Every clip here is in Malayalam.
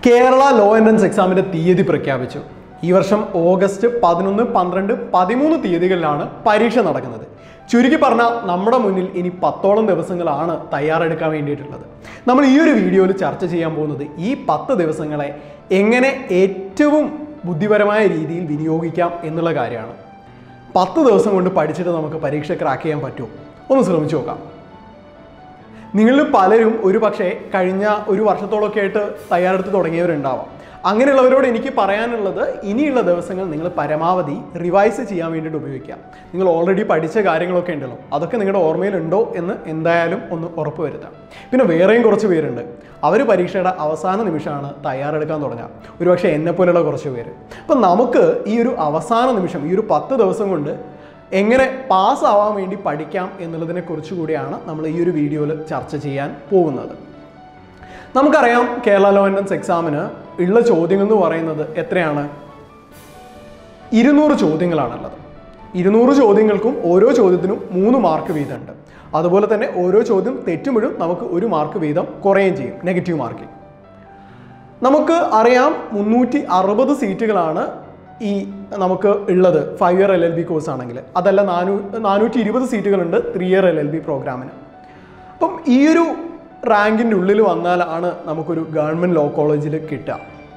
കേരള ലോ എൻട്രൻസ് എക്സാമിൻ്റെ തീയതി പ്രഖ്യാപിച്ചു ഈ വർഷം ഓഗസ്റ്റ് പതിനൊന്ന് പന്ത്രണ്ട് പതിമൂന്ന് തീയതികളിലാണ് പരീക്ഷ നടക്കുന്നത് ചുരുക്കി പറഞ്ഞാൽ നമ്മുടെ മുന്നിൽ ഇനി പത്തോളം ദിവസങ്ങളാണ് തയ്യാറെടുക്കാൻ വേണ്ടിയിട്ടുള്ളത് നമ്മൾ ഈ ഒരു വീഡിയോയിൽ ചർച്ച ചെയ്യാൻ പോകുന്നത് ഈ പത്ത് ദിവസങ്ങളെ എങ്ങനെ ഏറ്റവും ബുദ്ധിപരമായ രീതിയിൽ വിനിയോഗിക്കാം എന്നുള്ള കാര്യമാണ് പത്ത് ദിവസം കൊണ്ട് പഠിച്ചിട്ട് നമുക്ക് പരീക്ഷ ക്രാക്ക് ചെയ്യാൻ പറ്റുമോ ഒന്ന് ശ്രമിച്ചു നോക്കാം നിങ്ങളിൽ പലരും ഒരു പക്ഷേ കഴിഞ്ഞ ഒരു വർഷത്തോളമൊക്കെ ആയിട്ട് തയ്യാറെടുത്ത് തുടങ്ങിയവരുണ്ടാവാം അങ്ങനെയുള്ളവരോട് എനിക്ക് പറയാനുള്ളത് ഇനിയുള്ള ദിവസങ്ങൾ നിങ്ങൾ പരമാവധി റിവൈസ് ചെയ്യാൻ വേണ്ടിയിട്ട് ഉപയോഗിക്കാം നിങ്ങൾ ഓൾറെഡി പഠിച്ച കാര്യങ്ങളൊക്കെ ഉണ്ടല്ലോ അതൊക്കെ നിങ്ങളുടെ ഓർമ്മയിലുണ്ടോ എന്ന് എന്തായാലും ഒന്ന് ഉറപ്പ് വരുത്താം പിന്നെ വേറെയും കുറച്ച് പേരുണ്ട് അവർ പരീക്ഷയുടെ അവസാന നിമിഷമാണ് തയ്യാറെടുക്കാൻ തുടങ്ങുക ഒരുപക്ഷെ എന്നെ പോലെയുള്ള കുറച്ച് പേര് അപ്പം നമുക്ക് ഈ ഒരു അവസാന നിമിഷം ഈ ഒരു പത്ത് ദിവസം കൊണ്ട് എങ്ങനെ പാസ്സാവാൻ വേണ്ടി പഠിക്കാം എന്നുള്ളതിനെ കുറിച്ച് കൂടിയാണ് നമ്മൾ ഈ ഒരു വീഡിയോയിൽ ചർച്ച ചെയ്യാൻ പോകുന്നത് നമുക്കറിയാം കേരള ലോ എൻട്രൻസ് എക്സാമിന് ഉള്ള ചോദ്യങ്ങൾ എന്ന് പറയുന്നത് എത്രയാണ് ഇരുന്നൂറ് ചോദ്യങ്ങളാണുള്ളത് ഇരുന്നൂറ് ചോദ്യങ്ങൾക്കും ഓരോ ചോദ്യത്തിനും മൂന്ന് മാർക്ക് വീതമുണ്ട് അതുപോലെ തന്നെ ഓരോ ചോദ്യം തെറ്റുമ്പോഴും നമുക്ക് ഒരു മാർക്ക് വീതം കുറയുകയും ചെയ്യും നെഗറ്റീവ് മാർക്കിംഗ് നമുക്ക് അറിയാം മുന്നൂറ്റി അറുപത് സീറ്റുകളാണ് ഈ നമുക്ക് ഉള്ളത് five year L L B course ആണെങ്കിൽ അതല്ല നാനൂ നാനൂറ്റി ഇരുപത് സീറ്റുകളുണ്ട് three year L L B പ്രോഗ്രാമിന് അപ്പം ഈ ഒരു റാങ്കിൻ്റെ ഉള്ളിൽ വന്നാലാണ് നമുക്കൊരു ഗവൺമെൻറ് ലോ കോളേജിൽ കിട്ടുക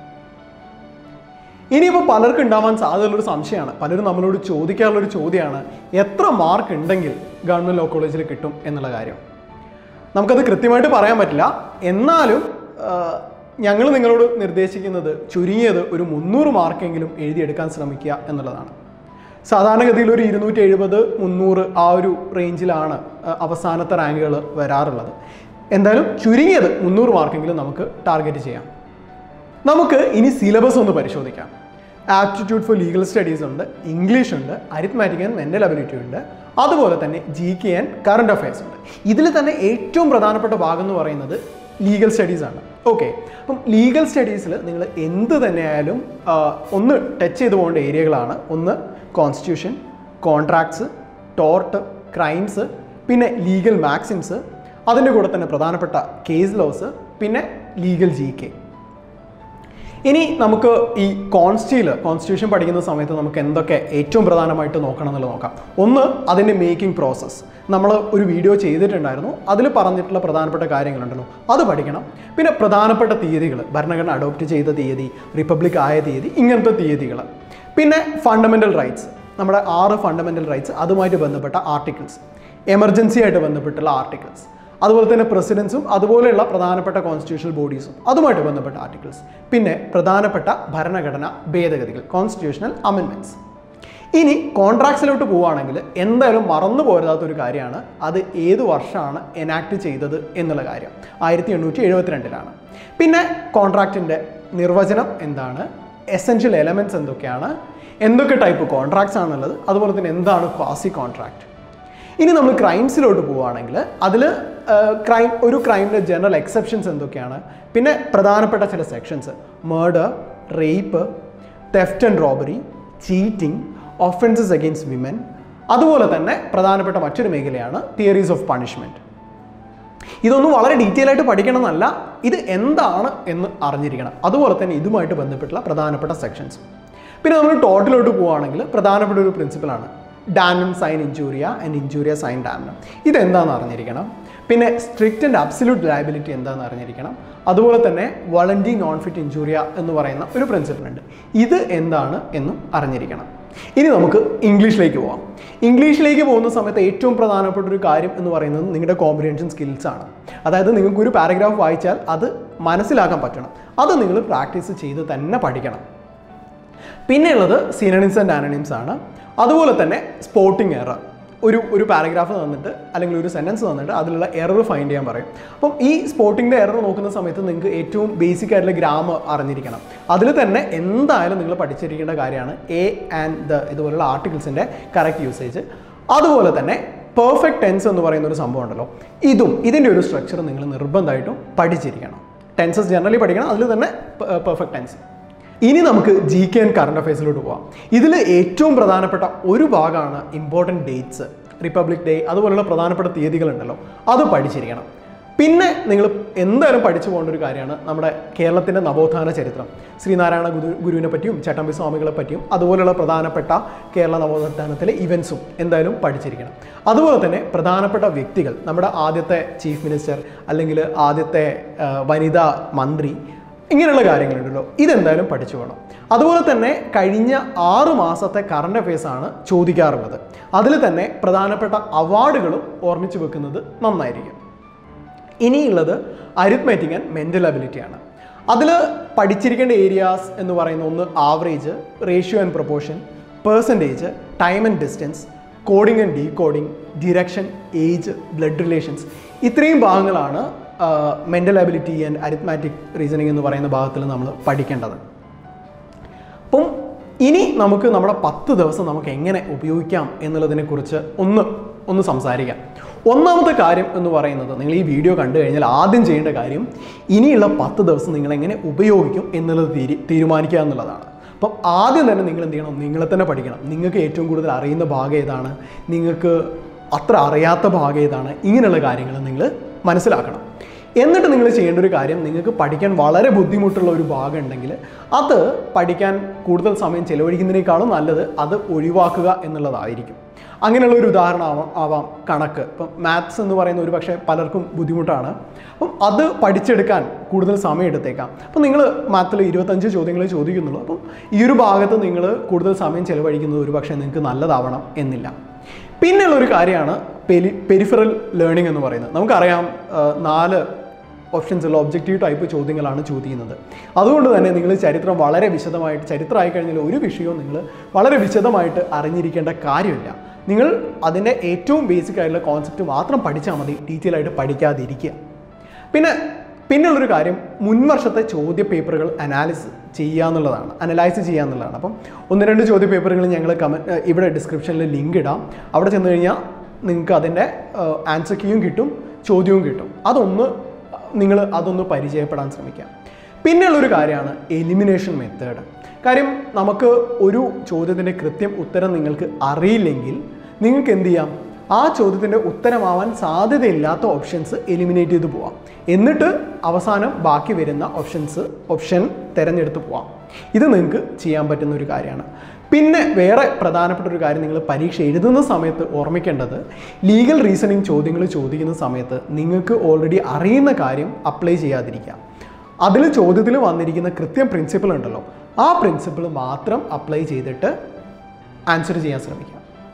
ഇനിയിപ്പോൾ പലർക്കും ഉണ്ടാവാൻ സാധ്യതയുള്ളൊരു സംശയമാണ് പലരും നമ്മളോട് ചോദിക്കാറുള്ളൊരു ചോദ്യമാണ് എത്ര മാർക്ക് ഉണ്ടെങ്കിൽ ഗവൺമെൻറ് ലോ കോളേജിൽ കിട്ടും എന്നുള്ള കാര്യം നമുക്കത് കൃത്യമായിട്ട് പറയാൻ പറ്റില്ല എന്നാലും ഞങ്ങൾ നിങ്ങളോട് നിർദ്ദേശിക്കുന്നത് ചുരുങ്ങിയത് ഒരു മുന്നൂറ് മാർക്കെങ്കിലും എഴുതിയെടുക്കാൻ ശ്രമിക്കുക എന്നുള്ളതാണ് സാധാരണഗതിയിൽ ഒരു ഇരുന്നൂറ്റി എഴുപത് മുന്നൂറ് ആ ഒരു റേഞ്ചിലാണ് ആ, അവസാനത്തെ റാങ്കുകൾ വരാറുള്ളത് എന്തായാലും ചുരുങ്ങിയത് മുന്നൂറ് മാർക്കെങ്കിലും നമുക്ക് ടാർഗറ്റ് ചെയ്യാം നമുക്ക് ഇനി സിലബസ് ഒന്ന് പരിശോധിക്കാം ആപ്റ്റിറ്റ്യൂഡ് ഫോർ ലീഗൽ സ്റ്റഡീസ് ഉണ്ട് ഇംഗ്ലീഷ് ഉണ്ട് അരിത്മാറ്റിക് ആൻഡ് മെൻ്റൽ അബിലിറ്റി ഉണ്ട് അതുപോലെ തന്നെ G K and current affairs ഉണ്ട് ഇതിൽ തന്നെ ഏറ്റവും പ്രധാനപ്പെട്ട ഭാഗം എന്ന് പറയുന്നത് ലീഗൽ സ്റ്റഡീസ് ആണ് ഓക്കെ അപ്പം ലീഗൽ സ്റ്റഡീസിൽ നിങ്ങൾ എന്ത് തന്നെയായാലും ആ, ഒന്ന് ടച്ച് ചെയ്തു പോകേണ്ട ഏരിയകളാണ് ഒന്ന് കോൺസ്റ്റിറ്റ്യൂഷൻ കോൺട്രാക്ട്സ് ടോർട്ട് ക്രൈംസ് പിന്നെ ലീഗൽ മാക്സിംസ് അതിൻ്റെ കൂടെ തന്നെ പ്രധാനപ്പെട്ട കേസ് ലോസ് പിന്നെ ലീഗൽ ജി കെ ഇനി നമുക്ക് ഈ കോൺസ്റ്റിയിൽ കോൺസ്റ്റിറ്റ്യൂഷൻ പഠിക്കുന്ന സമയത്ത് നമുക്ക് എന്തൊക്കെ ഏറ്റവും പ്രധാനമായിട്ട് നോക്കണം എന്നുള്ളത് നോക്കാം ഒന്ന് അതിൻ്റെ മേക്കിംഗ് പ്രോസസ്സ് നമ്മൾ ഒരു വീഡിയോ ചെയ്തിട്ടുണ്ടായിരുന്നു അതിൽ പറഞ്ഞിട്ടുള്ള പ്രധാനപ്പെട്ട കാര്യങ്ങളുണ്ടല്ലോ അത് പഠിക്കണം പിന്നെ പ്രധാനപ്പെട്ട തീയതികൾ ഭരണഘടന അഡോപ്റ്റ് ചെയ്ത തീയതി റിപ്പബ്ലിക് ആയ തീയതി ഇങ്ങനത്തെ തീയതികൾ പിന്നെ ഫണ്ടമെൻ്റൽ റൈറ്റ്സ് നമ്മുടെ ആറ് ഫണ്ടമെൻ്റൽ റൈറ്റ്സ് അതുമായിട്ട് ബന്ധപ്പെട്ട ആർട്ടിക്കിൾസ് എമർജൻസി ആയിട്ട് ബന്ധപ്പെട്ടുള്ള ആർട്ടിക്കിൾസ് അതുപോലെ തന്നെ പ്രസിഡൻസും അതുപോലെയുള്ള പ്രധാനപ്പെട്ട കോൺസ്റ്റിറ്റ്യൂഷണൽ ബോഡീസും അതുമായിട്ട് ബന്ധപ്പെട്ട ആർട്ടിക്കിൾസ് പിന്നെ പ്രധാനപ്പെട്ട ഭരണഘടന ഭേദഗതികൾ കോൺസ്റ്റിറ്റ്യൂഷണൽ അമെൻമെൻറ്റ്സ് ഇനി കോൺട്രാക്ട്സിലോട്ട് പോവുകയാണെങ്കിൽ എന്തായാലും മറന്നു പോരാത്ത ഒരു കാര്യമാണ് അത് ഏത് വർഷമാണ് എനാക്ട് ചെയ്തത് എന്നുള്ള കാര്യം ആയിരത്തി എണ്ണൂറ്റി എഴുപത്തിരണ്ടിലാണ് പിന്നെ കോൺട്രാക്റ്റിൻ്റെ നിർവചനം എന്താണ് എസെൻഷ്യൽ എലമെൻറ്റ്സ് എന്തൊക്കെയാണ് എന്തൊക്കെ ടൈപ്പ് കോൺട്രാക്ട്സ് ആണുള്ളത് അതുപോലെ തന്നെ എന്താണ് ക്വാസി കോൺട്രാക്ട് ഇനി നമ്മൾ ക്രൈംസിലോട്ട് പോവുകയാണെങ്കിൽ അതിൽ ക്രൈം ഒരു ക്രൈമിൻ്റെ ജനറൽ എക്സെപ്ഷൻസ് എന്തൊക്കെയാണ് പിന്നെ പ്രധാനപ്പെട്ട ചില sections murder rape theft and robbery cheating offences against women അതുപോലെ തന്നെ പ്രധാനപ്പെട്ട മറ്റൊരു മേഖലയാണ് തിയറീസ് ഓഫ് പണിഷ്മെൻറ്റ് ഇതൊന്നും വളരെ ഡീറ്റെയിൽ ആയിട്ട് പഠിക്കണം എന്നല്ല ഇത് എന്താണ് എന്ന് അറിഞ്ഞിരിക്കണം അതുപോലെ തന്നെ ഇതുമായിട്ട് ബന്ധപ്പെട്ടുള്ള പ്രധാനപ്പെട്ട സെക്ഷൻസ് പിന്നെ നമ്മൾ ടോട്ടലോട്ട് പോവുകയാണെങ്കിൽ പ്രധാനപ്പെട്ട ഒരു പ്രിൻസിപ്പലാണ് damnum sine injuria and injuria sine damnum ഇതെന്താണെന്ന് അറിഞ്ഞിരിക്കണം പിന്നെ സ്ട്രിക്റ്റ് ആൻഡ് അബ്സല്യൂട്ട് ലയബിലിറ്റി എന്താണെന്ന് അറിഞ്ഞിരിക്കണം അതുപോലെ തന്നെ വളണ്ടി നോൺ ഫിറ്റ് ഇഞ്ചൂരിയ എന്ന് പറയുന്ന ഒരു പ്രിൻസിപ്പിൾ ഉണ്ട് ഇത് എന്താണ് എന്നും അറിഞ്ഞിരിക്കണം ഇനി നമുക്ക് ഇംഗ്ലീഷിലേക്ക് പോവാം ഇംഗ്ലീഷിലേക്ക് പോകുന്ന സമയത്ത് ഏറ്റവും പ്രധാനപ്പെട്ട ഒരു കാര്യം എന്ന് പറയുന്നത് നിങ്ങളുടെ കോമ്പ്രിഹെൻഷൻ സ്കിൽസ് ആണ് അതായത് നിങ്ങൾക്ക് ഒരു പാരഗ്രാഫ് വായിച്ചാൽ അത് മനസ്സിലാക്കാൻ പറ്റണം അത് നിങ്ങൾ പ്രാക്ടീസ് ചെയ്ത് തന്നെ പഠിക്കണം പിന്നെയുള്ളത് സിനണിംസ് ആൻഡ് ആനണിംസ് ആണ് അതുപോലെ തന്നെ സ്പോട്ടിംഗ് എറർ ഒരു ഒരു പാരഗ്രാഫ് തന്നിട്ട് അല്ലെങ്കിൽ ഒരു സെൻറ്റൻസ് തന്നിട്ട് അതിലുള്ള എറർ ഫൈൻഡ് ചെയ്യാൻ പറയും അപ്പം ഈ സ്പോട്ടിങ്ങിൻ്റെ എറർ നോക്കുന്ന സമയത്ത് നിങ്ങൾക്ക് ഏറ്റവും ബേസിക് ആയിട്ടുള്ള ഗ്രാമർ അറിഞ്ഞിരിക്കണം അതിൽ തന്നെ എന്തായാലും നിങ്ങൾ പഠിച്ചിരിക്കേണ്ട കാര്യമാണ് എ ആൻഡ് ദ ഇതുപോലുള്ള ആർട്ടിക്കിൾസിൻ്റെ കറക്റ്റ് യൂസേജ് അതുപോലെ തന്നെ പെർഫെക്റ്റ് ടെൻസ് എന്ന് പറയുന്ന ഒരു സംഭവം ഉണ്ടല്ലോ ഇതും ഇതിൻ്റെ ഒരു സ്ട്രക്ചർ നിങ്ങൾ നിർബന്ധമായിട്ടും പഠിച്ചിരിക്കണം ടെൻസസ് ജനറലി പഠിക്കണം അതിൽ തന്നെ പെർഫെക്റ്റ് ടെൻസ് ഇനി നമുക്ക് ജി കെ ആൻഡ് കറണ്ട് അഫയേഴ്സിലോട്ട് പോവാം ഇതിൽ ഏറ്റവും പ്രധാനപ്പെട്ട ഒരു ഭാഗമാണ് ഇമ്പോർട്ടൻറ്റ് ഡേറ്റ്സ് റിപ്പബ്ലിക് ഡേ അതുപോലുള്ള പ്രധാനപ്പെട്ട തീയതികളുണ്ടല്ലോ അത് പഠിച്ചിരിക്കണം പിന്നെ നിങ്ങൾ എന്തായാലും പഠിച്ചു പോകേണ്ട ഒരു കാര്യമാണ് നമ്മുടെ കേരളത്തിൻ്റെ നവോത്ഥാന ചരിത്രം ശ്രീനാരായണ ഗുരു ഗുരുവിനെ പറ്റിയും ചട്ടമ്പി സ്വാമികളെ പറ്റിയും അതുപോലെയുള്ള പ്രധാനപ്പെട്ട കേരള നവോത്ഥാനത്തിലെ ഇവൻസും എന്തായാലും പഠിച്ചിരിക്കണം അതുപോലെ തന്നെ പ്രധാനപ്പെട്ട വ്യക്തികൾ നമ്മുടെ ആദ്യത്തെ ചീഫ് മിനിസ്റ്റർ അല്ലെങ്കിൽ ആദ്യത്തെ ആ, വനിതാ മന്ത്രി ഇങ്ങനെയുള്ള കാര്യങ്ങളുണ്ടല്ലോ ഇതെന്തായാലും പഠിച്ചു വേണം അതുപോലെ തന്നെ കഴിഞ്ഞ ആറ് മാസത്തെ കറണ്ട് അഫയേഴ്സ് ആണ് ചോദിക്കാറുള്ളത് അതിൽ തന്നെ പ്രധാനപ്പെട്ട അവാർഡുകളും ഓർമ്മിച്ച് വെക്കുന്നത് നന്നായിരിക്കും ഇനിയുള്ളത് അരിത്മെറ്റിക് ആൻഡ് മെൻ്റൽ അബിലിറ്റിയാണ് അതിൽ പഠിച്ചിരിക്കേണ്ട ഏരിയാസ് എന്ന് പറയുന്ന ഒന്ന് average ratio and proportion percentage time and distance coding and decoding direction age blood relations ഇത്രയും ഭാഗങ്ങളാണ് mental ability and arithmetic reasoning എന്ന് പറയുന്ന ഭാഗത്തിൽ നമ്മൾ പഠിക്കേണ്ടത് അപ്പം ഇനി നമുക്ക് നമ്മുടെ പത്ത് ദിവസം നമുക്ക് എങ്ങനെ ഉപയോഗിക്കാം എന്നുള്ളതിനെ കുറിച്ച് ഒന്ന് ഒന്ന് സംസാരിക്കാം ഒന്നാമത്തെ കാര്യം എന്ന് പറയുന്നത് നിങ്ങൾ ഈ വീഡിയോ കണ്ടു കഴിഞ്ഞാൽ ആദ്യം ചെയ്യേണ്ട കാര്യം ഇനിയുള്ള പത്ത് ദിവസം നിങ്ങൾ എങ്ങനെ ഉപയോഗിക്കും എന്നുള്ളത് തീരു തീരുമാനിക്കുക എന്നുള്ളതാണ് അപ്പം ആദ്യം തന്നെ നിങ്ങൾ എന്ത് ചെയ്യണം നിങ്ങളെ തന്നെ പഠിക്കണം നിങ്ങൾക്ക് ഏറ്റവും കൂടുതൽ അറിയുന്ന ഭാഗം ഏതാണ് നിങ്ങൾക്ക് അത്ര അറിയാത്ത ഭാഗം ഏതാണ് ഇങ്ങനെയുള്ള കാര്യങ്ങൾ നിങ്ങൾ മനസ്സിലാക്കണം എന്നിട്ട് നിങ്ങൾ ചെയ്യേണ്ട ഒരു കാര്യം നിങ്ങൾക്ക് പഠിക്കാൻ വളരെ ബുദ്ധിമുട്ടുള്ള ഒരു ഭാഗം ഉണ്ടെങ്കിൽ അത് പഠിക്കാൻ കൂടുതൽ സമയം ചെലവഴിക്കുന്നതിനേക്കാളും നല്ലത് അത് ഒഴിവാക്കുക എന്നുള്ളതായിരിക്കും അങ്ങനെയുള്ള ഒരു ഉദാഹരണം ആവാം ആവാം കണക്ക് ഇപ്പം മാത്സ് എന്ന് പറയുന്ന ഒരു പക്ഷേ പലർക്കും ബുദ്ധിമുട്ടാണ് അപ്പം അത് പഠിച്ചെടുക്കാൻ കൂടുതൽ സമയം എടുത്തേക്കാം അപ്പം നിങ്ങൾ മാത്തിൽ ഇരുപത്തഞ്ച് ചോദ്യങ്ങൾ ചോദിക്കുന്നുള്ളൂ അപ്പം ഈ ഒരു ഭാഗത്ത് നിങ്ങൾ കൂടുതൽ സമയം ചെലവഴിക്കുന്നത് ഒരു പക്ഷേ നിങ്ങൾക്ക് നല്ലതാവണം എന്നില്ല പിന്നെയുള്ള ഒരു കാര്യമാണ് പെരി പെരിഫറൽ ലേണിംഗ് എന്ന് പറയുന്നത് നമുക്കറിയാം ആ, നാല് ഓപ്ഷൻസ് ഉള്ള ഒബ്ജക്റ്റീവ് ടൈപ്പ് ചോദ്യങ്ങളാണ് ചോദിക്കുന്നത് അതുകൊണ്ട് തന്നെ നിങ്ങൾ ചരിത്രം വളരെ വിശദമായിട്ട് ചരിത്രം ആയിക്കഴിഞ്ഞാൽ ഒരു വിഷയവും നിങ്ങൾ വളരെ വിശദമായിട്ട് അറിഞ്ഞിരിക്കേണ്ട കാര്യമില്ല നിങ്ങൾ അതിൻ്റെ ഏറ്റവും ബേസിക് ആയിട്ടുള്ള കോൺസെപ്റ്റ് മാത്രം പഠിച്ചാൽ മതി ഡീറ്റെയിൽ ആയിട്ട് പഠിക്കാതിരിക്കുക പിന്നെ പിന്നുള്ളൊരു കാര്യം മുൻവർഷത്തെ ചോദ്യ പേപ്പറുകൾ അനാലിസ് ചെയ്യുക എന്നുള്ളതാണ് അനലൈസ് ചെയ്യുക എന്നുള്ളതാണ് അപ്പം ഒന്ന് രണ്ട് ചോദ്യ പേപ്പറുകൾ ഞങ്ങൾ കമൻറ്റ് ഇവിടെ ഡിസ്ക്രിപ്ഷനിൽ ലിങ്ക് ഇടാം അവിടെ ചെന്ന് കഴിഞ്ഞാൽ നിങ്ങൾക്ക് അതിൻ്റെ ആൻസർ കീയും കിട്ടും ചോദ്യവും കിട്ടും അതൊന്ന് നിങ്ങൾ അതൊന്ന് പരിചയപ്പെടാൻ ശ്രമിക്കാം പിന്നെയുള്ളൊരു കാര്യമാണ് എലിമിനേഷൻ മെത്തേഡ് കാര്യം നമുക്ക് ഒരു ചോദ്യത്തിൻ്റെ കൃത്യം ഉത്തരം നിങ്ങൾക്ക് അറിയില്ലെങ്കിൽ നിങ്ങൾക്ക് എന്ത് ചെയ്യാം ആ ചോദ്യത്തിൻ്റെ ഉത്തരമാവാൻ സാധ്യതയില്ലാത്ത ഓപ്ഷൻസ് എലിമിനേറ്റ് ചെയ്ത് പോവാം എന്നിട്ട് അവസാനം ബാക്കി വരുന്ന ഓപ്ഷൻസ് ഓപ്ഷൻ തിരഞ്ഞെടുത്ത് പോവാം ഇത് നിങ്ങൾക്ക് ചെയ്യാൻ പറ്റുന്ന ഒരു കാര്യമാണ് പിന്നെ വേറെ പ്രധാനപ്പെട്ട ഒരു കാര്യം നിങ്ങൾ പരീക്ഷ എഴുതുന്ന സമയത്ത് ഓർമ്മിക്കേണ്ടത് ലീഗൽ റീസണിങ് ചോദ്യങ്ങൾ ചോദിക്കുന്ന സമയത്ത് നിങ്ങൾക്ക് ഓൾറെഡി അറിയുന്ന കാര്യം അപ്ലൈ ചെയ്യാതിരിക്കുക അതിൽ ചോദ്യത്തിൽ വന്നിരിക്കുന്ന കൃത്യം പ്രിൻസിപ്പിൾ ഉണ്ടല്ലോ ആ പ്രിൻസിപ്പിൾ മാത്രം അപ്ലൈ ചെയ്തിട്ട് ആൻസർ ചെയ്യാൻ ശ്രമിക്കുക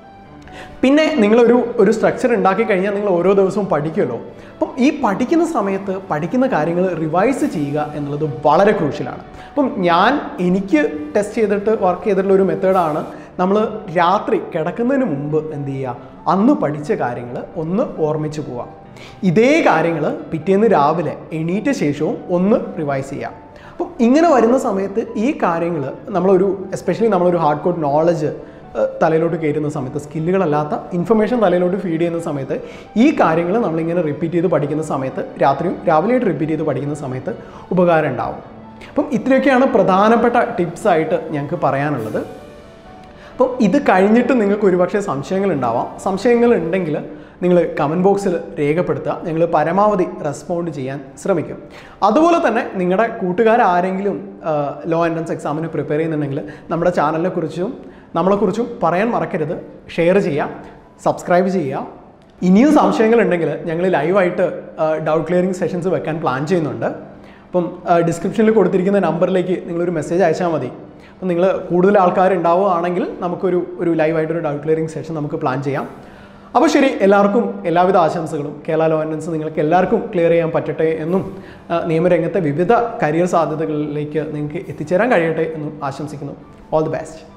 പിന്നെ നിങ്ങളൊരു ഒരു സ്ട്രക്ചർ ഉണ്ടാക്കി കഴിഞ്ഞാൽ നിങ്ങൾ ഓരോ ദിവസവും പഠിക്കുമല്ലോ അപ്പം ഈ പഠിക്കുന്ന സമയത്ത് പഠിക്കുന്ന കാര്യങ്ങൾ റിവൈസ് ചെയ്യുക എന്നുള്ളത് വളരെ ക്രൂഷ്യലാണ് അപ്പം ഞാൻ എനിക്ക് ടെസ്റ്റ് ചെയ്തിട്ട് വർക്ക് ചെയ്തിട്ടുള്ള ഒരു മെത്തേഡാണ് നമ്മൾ രാത്രി കിടക്കുന്നതിന് മുമ്പ് എന്ത് ചെയ്യുക അന്ന് പഠിച്ച കാര്യങ്ങൾ ഒന്ന് ഓർമ്മിച്ച് പോവുക ഇതേ കാര്യങ്ങൾ പിറ്റേന്ന് രാവിലെ എണീറ്റ ശേഷവും ഒന്ന് റിവൈസ് ചെയ്യാം അപ്പം ഇങ്ങനെ വരുന്ന സമയത്ത് ഈ കാര്യങ്ങൾ നമ്മളൊരു എസ്പെഷ്യലി നമ്മളൊരു ഹാർഡ് കോഡ് നോളജ് തലയിലോട്ട് കയറ്റുന്ന സമയത്ത് സ്കില്ലുകളല്ലാത്ത ഇൻഫർമേഷൻ തലയിലോട്ട് ഫീഡ് ചെയ്യുന്ന സമയത്ത് ഈ കാര്യങ്ങൾ നമ്മളിങ്ങനെ റിപ്പീറ്റ് ചെയ്ത് പഠിക്കുന്ന സമയത്ത് രാത്രിയും രാവിലെയായിട്ട് റിപ്പീറ്റ് ചെയ്ത് പഠിക്കുന്ന സമയത്ത് ഉപകാരം ഉണ്ടാവും അപ്പം ഇത്രയൊക്കെയാണ് പ്രധാനപ്പെട്ട ടിപ്സ് ആയിട്ട് ഞങ്ങൾക്ക് പറയാനുള്ളത് അപ്പം ഇത് കഴിഞ്ഞിട്ട് നിങ്ങൾക്ക് ഒരുപക്ഷെ സംശയങ്ങൾ ഉണ്ടാവാം സംശയങ്ങൾ ഉണ്ടെങ്കിൽ നിങ്ങൾ കമൻറ്റ് ബോക്സിൽ രേഖപ്പെടുത്തുക ഞങ്ങൾ പരമാവധി റെസ്പോണ്ട് ചെയ്യാൻ ശ്രമിക്കും അതുപോലെ തന്നെ നിങ്ങളുടെ കൂട്ടുകാരാരെങ്കിലും ലോ എൻട്രൻസ് എക്സാമിന് പ്രിപ്പയർ ചെയ്യുന്നുണ്ടെങ്കിൽ നമ്മുടെ ചാനലിനെ കുറിച്ചും നമ്മളെക്കുറിച്ചും പറയാൻ മറക്കരുത് ഷെയർ ചെയ്യുക സബ്സ്ക്രൈബ് ചെയ്യുക ഇനിയും സംശയങ്ങൾ ഉണ്ടെങ്കിൽ ഞങ്ങൾ ലൈവായിട്ട് ഡൗട്ട് ക്ലിയറിംഗ് സെഷൻസ് വെക്കാൻ പ്ലാൻ ചെയ്യുന്നുണ്ട് അപ്പം ഡിസ്ക്രിപ്ഷനിൽ കൊടുത്തിരിക്കുന്ന നമ്പറിലേക്ക് നിങ്ങളൊരു മെസ്സേജ് അയച്ചാൽ മതി അപ്പം നിങ്ങൾ കൂടുതൽ ആൾക്കാർ ഉണ്ടാവുകയാണെങ്കിൽ നമുക്കൊരു ഒരു ലൈവായിട്ടൊരു ഡൗട്ട് ക്ലിയറിംഗ് സെഷൻ നമുക്ക് പ്ലാൻ ചെയ്യാം അപ്പോൾ ശരി എല്ലാവർക്കും എല്ലാവിധ ആശംസകളും കേരള ലോ ആൻഡൻസ് നിങ്ങൾക്ക് എല്ലാവർക്കും ക്ലിയർ ചെയ്യാൻ പറ്റട്ടെ എന്നും ആ, നിയമരംഗത്തെ വിവിധ കരിയർ സാധ്യതകളിലേക്ക് നിങ്ങൾക്ക് എത്തിച്ചേരാൻ കഴിയട്ടെ എന്നും ആശംസിക്കുന്നു ഓൾ ദി ബെസ്റ്റ്